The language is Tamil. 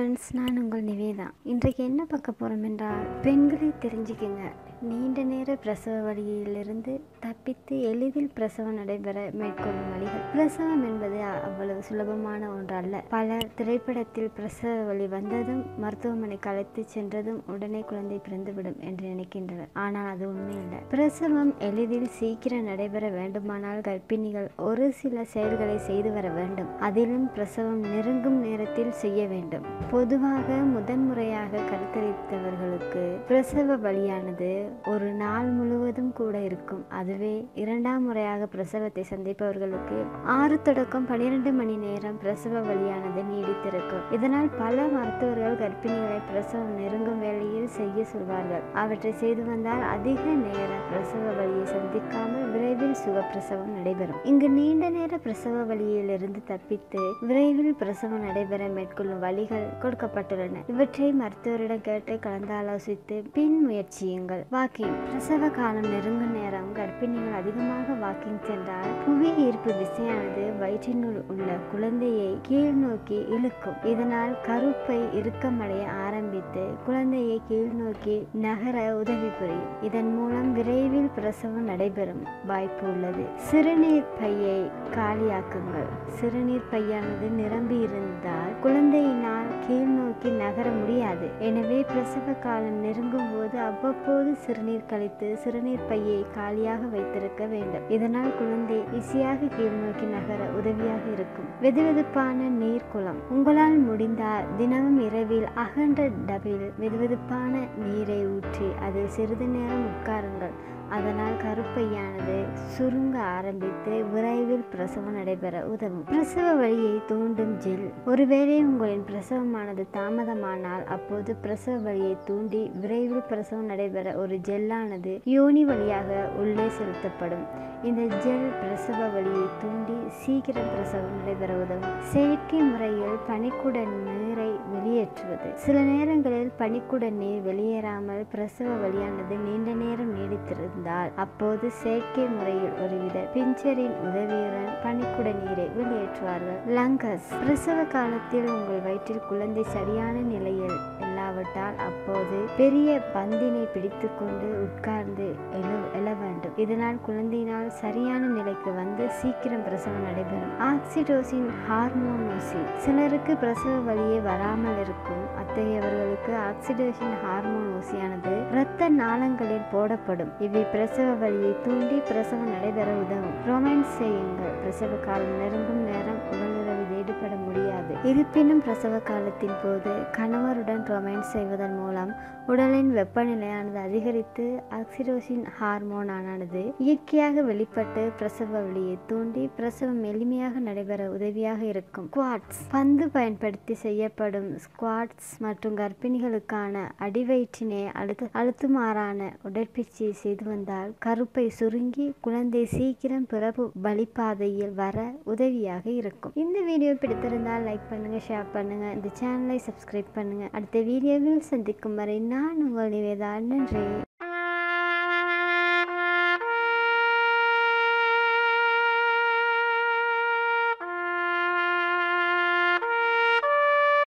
ஃப்ரெண்ட்ஸ் நான் உங்கள் நிவேதா இன்றைக்கு என்ன பார்க்க போகிறோம் என்றால் பெண்களை தெரிஞ்சுக்குங்க நீண்ட நேர பிரசவ வழியிலிருந்து தப்பித்து எளிதில் பிரசவம் நடைபெற மேற்கொள்ளும் வழிகள் பிரசவம் என்பது அ- அவ்வளவு சுலபமான ஒன்று அல்ல பல திரைப்படத்தில் பிரசவ வழி வந்ததும் மருத்துவமனைக்கு அழைத்து சென்றதும் உடனே குழந்தை பிறந்துவிடும் என்று நினைக்கின்றனர் ஆனால் அது உண்மையில்லை பிரசவம் எளிதில் சீக்கிரம் நடைபெற வேண்டுமானால் கர்ப்பிணிகள் ஒரு சில செயல்களை செய்து வர வேண்டும் அதிலும் பிரசவம் நெருங்கும் நேரத்தில் செய்ய வேண்டும் பொதுவாக முதன்முறையாக கருத்தரித்தவர்களுக்கு பிரசவ வலியானது ஒரு நாள் முழுவதும் கூட இருக்கும் அதுவே இரண்டாம் முறையாக பிரசவத்தை சந்திப்பவர்களுக்கு ஆறு தொடக்கம் பனிரெண்டு மணி நேரம் பிரசவ வலியானது நீடித்திருக்கும் இதனால் பல மருத்துவர்கள் கர்ப்பிணிகளை பிரசவம் நெருங்கும் வேளையில் செய்ய சொல்வார்கள் அவற்றை செய்து வந்தால் அதிக நேரம் பிரசவ வலியை சந்திக்காமல் விரைவில் சுகப்பிரசவம் நடைபெறும் இங்கு நீண்ட நேர பிரசவ வலியிலிருந்து தப்பித்து விரைவில் பிரசவம் நடைபெற மேற்கொள்ளும் வழிகள் கொடுக்கப்பட்டுள்ளன இவற்றை மருத்துவரிடம் கேட்டு கலந்தாலோசித்து பின் முயற்சியுங்கள் வாக்கிங் பிரசவ காலம் நெருங்கும் நேரம் கர்ப்பிணிகள் அதிகமாக வாக்கிங் சென்றால் புவி ஈர்ப்பு விசையானது வயிற்றினுள் உள்ள குழந்தையை கீழ் நோக்கி இழுக்கும் இதனால் கருப்பை இறுக்கமடைய ஆரம்பித்து குழந்தையை கீழ் நோக்கி நகர உதவி புரியும் இதன் மூலம் விரைவில் பிரசவம் நடைபெறும் வாய்ப்பு உள்ளது சிறுநீர் பையை காலியாக்குங்கள் சிறுநீர் பையானது நிரம்பி இருந்தால் குழந்தையினால் கீழ் நோக்கி நகர முடியாது எனவே பிரசவ காலம் நெருங்கும் போது அவ்வப்போது சிறுநீர் கழித்து சிறுநீர் பையை காலியாக வைத்திருக்க வேண்டும் இதனால் குழந்தை ஈஸியாக கீழ் நோக்கி நகர உதவியாக இருக்கும் வெதுவெதுப்பான நீர் குளம் உங்களால் முடிந்தால் தினமும் இரவில் அகன்ற டபில் வெதுவெதுப்பான நீரை ஊற்றி அதில் சிறிது நேரம் உட்காருங்கள் அதனால் கருப்பையானது சுருங்க ஆரம்பித்து விரைவில் பிரசவம் நடைபெற உதவும் பிரசவ வழியை தூண்டும் ஜெல் ஒருவேளை உங்களின் பிரசவமானது தாமதமானால் அப்போது பிரசவ வழியை தூண்டி விரைவில் பிரசவம் நடைபெற ஒரு ஜெல்லானது யோனி வழியாக உள்ளே செலுத்தப்படும் இந்த ஜெல் பிரசவ வழியை தூண்டி சீக்கிரம் பிரசவம் நடைபெற உதவும் செயற்கை முறையில் பனிக்குட நீரை வெளியேற்றுவது சில நேரங்களில் பனிக்குட நீர் வெளியேறாமல் பிரசவ வழியானது நீண்ட நேரம் நீடித்திருந்தால் அப்போது செயற்கை முறையில் ஒருவித பிஞ்சரின் உதவியுடன் பனிக்குட நீரை வெளியேற்றுவார்கள் லங்கஸ் பிரசவ காலத்தில் உங்கள் வயிற்றில் குழந்தை சரியான நிலையில் இல்லாவிட்டால் அப்போது பெரிய பந்தினை பிடித்துக்கொண்டு உட்கார்ந்து எழ எழ வேண்டும் இதனால் குழந்தையினால் சரியான நிலைக்கு வந்து சீக்கிரம் பிரசவம் நடைபெறும் ஆக்சிடோசின் ஹார்மோன் ஊசி சிலருக்கு பிரசவ வழியே வராமல் இருக்கும் அத்தகையவர்களுக்கு ஆக்சிடோசின் ஹார்மோன் ஊசியானது இரத்த நாளங்களில் போடப்படும் இவை பிரசவ வழியை தூண்டி பிரசவம் நடைபெற உதவும் ரொமான்ஸ் செய்யுங்கள் பிரசவ காலம் நெருங்கும் நேரம் உடலுறவில் ஈடுபட முடியாது இருப்பினும் பிரசவ காலத்தின் போது கணவருடன் ரொமான்ஸ் செய்வதன் மூலம் உடலின் வெப்பநிலையானது அதிகரித்து ஆக்சிடோசின் ஹார்மோனானது இயற்கையாக வெளிப்பட்டு பிரசவ வழியை தூண்டி பிரசவம் எளிமையாக நடைபெற உதவியாக இருக்கும் ஸ்குவாட்ஸ் பந்து பயன்படுத்தி செய்யப்படும் ஸ்குவாட்ஸ் மற்றும் கர்ப்பிணிகளுக்கான அடிவயிற்றினை அழுத்த அழுத்துமாறான உடற்பயிற்சியை செய்து வந்தால் கருப்பை சுருங்கி குழந்தை சீக்கிரம் பிறப்பு வழிபாதையில் வர உதவியாக இருக்கும் இந்த வீடியோ பிடித்திருந்தால் லைக் பண்ணுங்க ஷேர் பண்ணுங்க இந்த சேனலை சப்ஸ்கிரைப் பண்ணுங்க அடுத்த வீடியோவில் சந்திக்கும் வரை நான் உங்கள் நிவேதா நன்றி